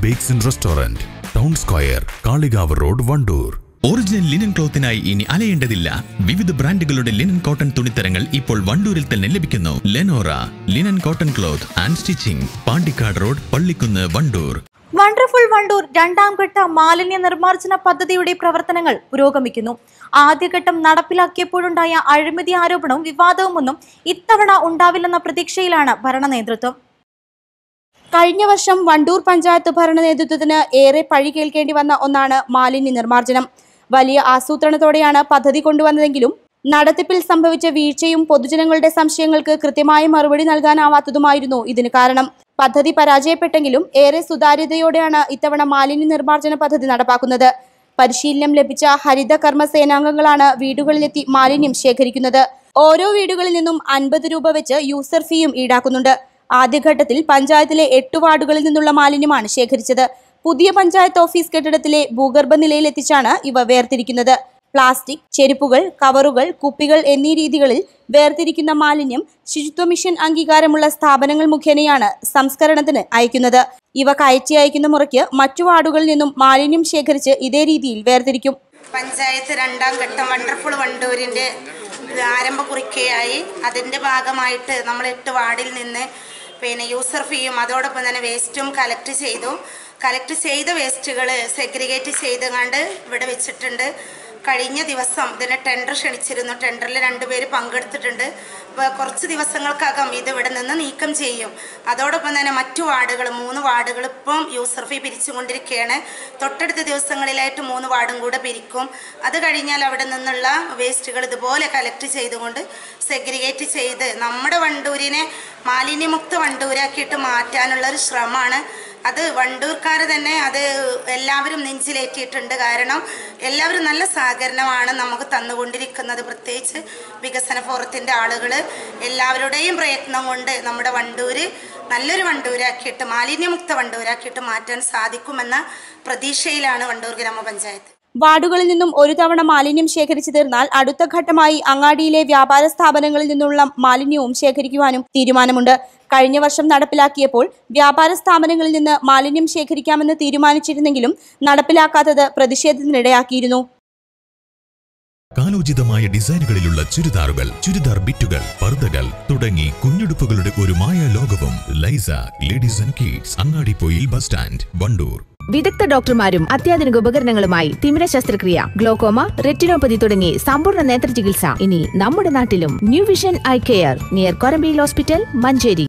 bakes and restaurant town square Kalikavu road Wandoor original linen ക്ലോത്തിനായി ഇനി അലയേണ്ടതില്ല വിവിധ ബ്രാൻഡുകളുടെ ലിനൻ കോട്ടൺ തുണിത്തരങ്ങൾ ഇപ്പോൾ വണ്ടൂരിൽ തന്നെ ലഭിക്കുന്നു Lenora linen cotton cloth and stitching Pandikkad road Pallikkunnu Wandoor wonderful Wandoor രണ്ടാം ഘട്ട മാലിന്യ നിർമ്മാർജ്ജന പദ്ധതിയുടെ പ്രവർത്തനങ്ങൾ പുരോഗമിക്കുന്നു ആദ്യഘട്ടം നടപ്പിലാക്കിയപ്പോഴുണ്ടായ അഴിമതി ആരോപണവും വിവാദവുമൊന്നും ഇത്തവണ ഉണ്ടാവില്ലെന്ന പ്രതീക്ഷയിലാണ് ഭരണ നേതൃത്വം കഴിഞ്ഞ വർഷം വണ്ടൂർ പഞ്ചായത്ത് ഭരണ നേതൃത്വത്തിന് ഏറെ പഴി കേൾക്കേണ്ടി വന്ന ഒന്നാണ് മാലിന്യ നിർമ്മാർജ്ജനം വലിയ ആസൂത്രണത്തോടെയാണ് പദ്ധതി കൊണ്ടുവന്നതെങ്കിലും നടത്തിപ്പിൽ സംഭവിച്ച വീഴ്ചയും പൊതുജനങ്ങളുടെ സംശയങ്ങൾക്ക് കൃത്യമായ മറുപടി നൽകാനാവാത്തതുമായിരുന്നു ഇതിന് കാരണം പദ്ധതി പരാജയപ്പെട്ടെങ്കിലും ഏറെ സുതാര്യതയോടെയാണ് ഇത്തവണ മാലിന്യ നിർമ്മാർജ്ജന പദ്ധതി നടപ്പാക്കുന്നത് പരിശീലനം ലഭിച്ച ഹരിത കർമ്മ സേനാംഗങ്ങളാണ് വീടുകളിലെത്തി മാലിന്യം ശേഖരിക്കുന്നത് ഓരോ വീടുകളിൽ നിന്നും അൻപത് രൂപ വെച്ച് യൂസർ ഫീയും ഈടാക്കുന്നുണ്ട് ആദ്യഘട്ടത്തിൽ പഞ്ചായത്തിലെ എട്ട് വാർഡുകളിൽ നിന്നുള്ള മാലിന്യമാണ് ശേഖരിച്ചത് പുതിയ പഞ്ചായത്ത് ഓഫീസ് കെട്ടിടത്തിലെ ഭൂഗർഭ നിലയിലെത്തിച്ചാണ് ഇവ വേർതിരിക്കുന്നത് പ്ലാസ്റ്റിക് ചെരുപ്പുകൾ കവറുകൾ കുപ്പികൾ എന്നീ രീതികളിൽ വേർതിരിക്കുന്ന മാലിന്യം ശുചിത്വ മിഷൻ അംഗീകാരമുള്ള സ്ഥാപനങ്ങൾ മുഖേനയാണ് സംസ്കരണത്തിന് അയക്കുന്നത് ഇവ കയറ്റി അയക്കുന്ന മുറയ്ക്ക് മറ്റു വാർഡുകളിൽ നിന്നും മാലിന്യം ശേഖരിച്ച് ഇതേ രീതിയിൽ വേർതിരിക്കും പഞ്ചായത്ത് രണ്ടാം ഘട്ടം വണ്ടർഫുൾ വണ്ടൂരിൻ്റെ ആരംഭ കുറിക്കുകയായി അതിൻ്റെ ഭാഗമായിട്ട് നമ്മൾ എട്ട് വാർഡിൽ നിന്ന് പിന്നെ യൂസർ ഫീയും അതോടൊപ്പം തന്നെ വേസ്റ്റും കലക്ട് ചെയ്തു കലക്ട് ചെയ്ത വേസ്റ്റുകൾ സെഗ്രിഗേറ്റ് ചെയ്ത് കണ്ട് ഇവിടെ വെച്ചിട്ടുണ്ട് കഴിഞ്ഞ ദിവസം ഇതിന് ടെൻഡർ ക്ഷണിച്ചിരുന്നു ടെൻഡറിൽ രണ്ടുപേര് പങ്കെടുത്തിട്ടുണ്ട് അപ്പോൾ കുറച്ച് ദിവസങ്ങൾക്കകം ഇത് ഇവിടെ നിന്ന് നീക്കം ചെയ്യും അതോടൊപ്പം തന്നെ മറ്റു വാർഡുകൾ മൂന്ന് വാർഡുകൾ ഇപ്പം യൂസർ ഫീ പിരിച്ചുകൊണ്ടിരിക്കുകയാണ് തൊട്ടടുത്ത ദിവസങ്ങളിലായിട്ട് മൂന്ന് വാർഡും കൂടെ പിരിക്കും അത് കഴിഞ്ഞാൽ അവിടെ നിന്നുള്ള വേസ്റ്റുകൾ ഇതുപോലെ കലക്ട് ചെയ്തുകൊണ്ട് സെഗ്രിഗേറ്റ് ചെയ്ത് നമ്മുടെ വണ്ടൂരിനെ മാലിന്യമുക്ത വണ്ടൂരാക്കിയിട്ട് മാറ്റാനുള്ള ഒരു ശ്രമമാണ് അത് വണ്ടൂർക്കാർ തന്നെ അത് എല്ലാവരും നെഞ്ചിലേറ്റിയിട്ടുണ്ട് കാരണം എല്ലാവരും നല്ല സഹകരണമാണ് നമുക്ക് തന്നുകൊണ്ടിരിക്കുന്നത് പ്രത്യേകിച്ച് വികസന ഫോറത്തിൻ്റെ ആളുകൾ എല്ലാവരുടെയും പ്രയത്നം കൊണ്ട് നമ്മുടെ വണ്ടൂര് നല്ലൊരു വണ്ടൂരാക്കിയിട്ട് മാലിന്യമുക്ത വണ്ടൂരാക്കിയിട്ട് മാറ്റാൻ സാധിക്കുമെന്ന പ്രതീക്ഷയിലാണ് വണ്ടൂർ ഗ്രാമപഞ്ചായത്ത് വാർഡുകളിൽ നിന്നും ഒരു തവണ മാലിന്യം ശേഖരിച്ചു തീർന്നാൽ അടുത്ത ഘട്ടമായി അങ്ങാടിയിലെ വ്യാപാര സ്ഥാപനങ്ങളിൽ നിന്നുള്ള മാലിന്യവും ശേഖരിക്കുവാനും തീരുമാനമുണ്ട് കഴിഞ്ഞ വർഷം നടപ്പിലാക്കിയപ്പോൾ വ്യാപാര സ്ഥാപനങ്ങളിൽ നിന്ന് മാലിന്യം ശേഖരിക്കാമെന്ന് തീരുമാനിച്ചിരുന്നെങ്കിലും നടപ്പിലാക്കാത്തത് പ്രതിഷേധത്തിനിടയാക്കിയിരുന്നു കാലോചിതമായ ഡിസൈനുകളിലുള്ള ചുരിദാറുകൾ ചുരിദാർ ബിറ്റുകൾ പർദ്ദകൾ തുടങ്ങി കുഞ്ഞുടുപ്പുകളുടെ ഒരു മായ ലോകവും Liza ladies and kids Angadippoyil bus stand Wandoor വിദഗ്ധ ഡോക്ടർമാരും അത്യാധുനിക ഉപകരണങ്ങളുമായി തിമിര ശസ്ത്രക്രിയ ഗ്ലോക്കോമ റെറ്റിനോപ്പതി തുടങ്ങി സമ്പൂർണ്ണ നേത്ര ചികിത്സ ഇനി നമ്മുടെ നാട്ടിലും new vision eye care near കൊരമ്പയിൽ ഹോസ്പിറ്റൽ മഞ്ചേരി